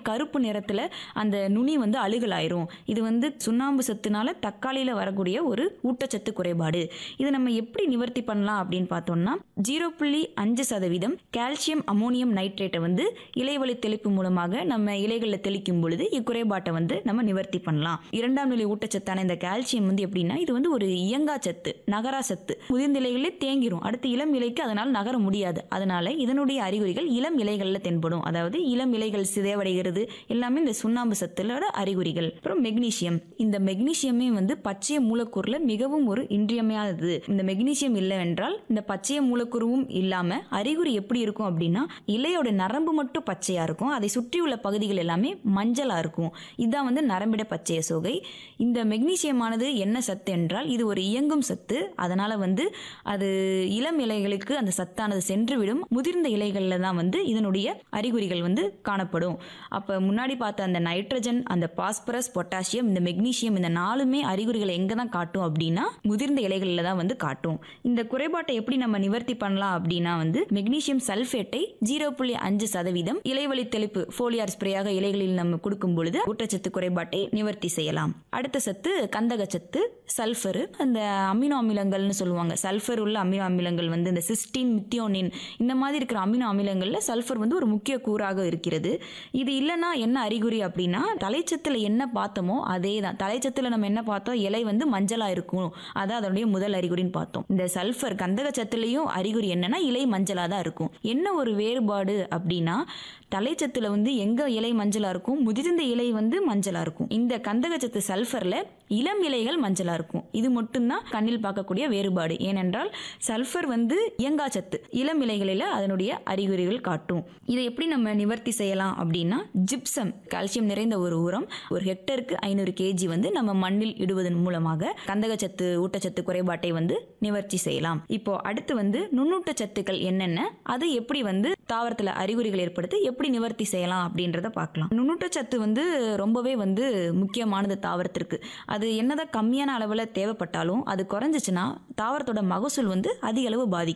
கருப்பு நிறத்துல அந்த நுனி வந்து அழுகலாயிரும் இது வந்து சுண்ணாம்பு சத்துனால தக்காளியில வரக்கூடிய ஒரு ஊட்டச்சத்து குறைபாடு இதை நம்ம எப்படி நிவர்த்தி பண்ணலாம் அப்படின்னு பார்த்தோம்னா ஜீரோ புள்ளி அஞ்சு சதவீதம் கால்சியம் அமோனியம் நைட்ரேட்டை வந்து இலைவழி தெளிப்பு மூலமாக நம்ம இலைகளில் தெளிக்கும் பொழுது இக்குறைபாட்டை வந்து நம்ம நிவர்த்தி பண்ணலாம் இரண்டாம் நிலை ஊட்டச்சத்தான இந்த கால்சியம் வந்து எப்படின்னா இது வந்து ஒரு இயங்கா சத்து நகரா சத்து முதிர்ந்த இலைகளிலே தேங்கிரும் அடுத்து இளம் இலைக்கு அதனால் நகர முடியாது அதனால இதனுடைய அறிகுறிகள் இளம் இலைகளில் தென்படும் அதாவது இளம் இலைகள் சிதைவடைகிறது எல்லாமே இந்த சுண்ணாம்பு சத்துலோட அறிகுறிகள் அப்புறம் மெக்னீசியம் இந்த மெக்னீசியமே வந்து பச்சைய மூலக்கூறுல மிகவும் ஒரு இன்றியமையாதது இந்த மெக்னீசியம் இல்லைவென்றால் இந்த பச்சைய மூலக்கூறுவும் இல்லாம அறிகுறி எப்படி இருக்கும் அப்படின்னா இலையோட நரம்பு மட்டும் பச்சையா இருக்கும் அதை சுற்றியுள்ள பகுதிகள் எல்லாமே மஞ்சளா இருக்கும் இதுதான் வந்து நரம்பிட பச்சைய சோகை இந்த மெக்னீசியமானது என்ன சத்து என்றால் இது ஒரு இயங்கும் சத்து அதனால வந்து அது இளம் இலைகளுக்கு அந்த சத்தானது சென்றுவிடும் முதிர்ந்த இலைகளில் தான் வந்து இதனுடைய அறிகுறிகள் வந்து காணப்படும் அப்போ முன்னாடி பார்த்த அந்த நைட்ரஜன் அந்த பாஸ்பரஸ் பொட்டாசியம் இந்த மெக்னீசியம் இந்த நாலுமே அறிகுறிகளை எங்கே தான் காட்டும் அப்படின்னா முதிர்ந்த இலைகளில் தான் வந்து காட்டும் இந்த குறைபாட்டை எப்படி நம்ம நிவர்த்தி பண்ணலாம் அப்படின்னா வந்து மெக்னீசியம் சல்ஃபேட்டை ஜீரோ புள்ளி அஞ்சு சதவீதம் இலைவழி தெளிப்பு ஃபோலியார் ஸ்ப்ரேயாக இலைகளில் நம்ம கொடுக்கும் பொழுது ஊட்டச்சத்து குறைபாட்டை நிவர்த்தி செய்யலாம் அடுத்த சத்து கந்தக சத்து சல்ஃபர் அந்த அமினோ அமிலங்கள்னு சொல்லுவாங்க சல்ஃபர் உள்ள அமினோ அமிலங்கள் வந்து இந்த சிஸ்டின் மித்தியோனின் இந்த மாதிரி இருக்கிற அமினோ அமிலங்கள்ல சல்ஃபர் வந்து ஒரு முக்கிய கூறாக இருக்கிறது இது இல்லைன்னா என்ன அறிகுறி அப்படின்னா தலைச்சத்துல என்ன பார்த்தோமோ அதே தான் தலைச்சத்துல நம்ம என்ன பார்த்தோம் இலை வந்து மஞ்சளா இருக்கும் அதான் அதனுடைய முதல் அறிகுறின்னு பார்த்தோம் இந்த சல்ஃபர் கந்தக சத்துலையும் அறிகுறி என்னன்னா இலை மஞ்சளா தான் இருக்கும் என்ன ஒரு வேறுபாடு அப்படின்னா தலைச்சத்துல வந்து எங்க இலை மஞ்சளா இருக்கும் முதிர்ந்த இலை வந்து மஞ்சளா இருக்கும் இந்த கந்தகச்சத்து சல்ஃபர்ல இளம் இலைகள் மஞ்சளா இருக்கும் இது மட்டும்தான் கண்ணில் பார்க்கக்கூடிய வேறுபாடு ஏனென்றால் சல்ஃபர் வந்து இயங்கா சத்து இளம் இலைகளில் அதனுடைய அறிகுறிகள் காட்டும் இதை எப்படி நம்ம நிவர்த்தி செய்யலாம் அப்படின்னா ஜிப்சம் கால்சியம் நிறைந்த ஒரு உரம் ஒரு ஹெக்டருக்கு ஐநூறு கேஜி வந்து நம்ம மண்ணில் இடுவதன் மூலமாக கந்தகச்சத்து ஊட்டச்சத்து குறைபாட்டை வந்து நிவர்த்தி செய்யலாம் இப்போ அடுத்து வந்து நுண்ணூட்டச்சத்துக்கள் என்னென்ன அது எப்படி வந்து தாவரத்துல அறிகுறிகள் ஏற்படுத்தி எப்படி நிவர்த்தி செய்யலாம் அப்படின்றத பார்க்கலாம் நுண்ணூட்டச்சத்து வந்து ரொம்பவே வந்து முக்கியமானது தாவரத்திற்கு அது என்னதான் கம்மியான அளவில் தேவைப்பட்டாலும் அது குறைஞ்சிச்சுன்னா தாவரத்தோட மகசூல் வந்து அதிக அளவு பாதிக்கும்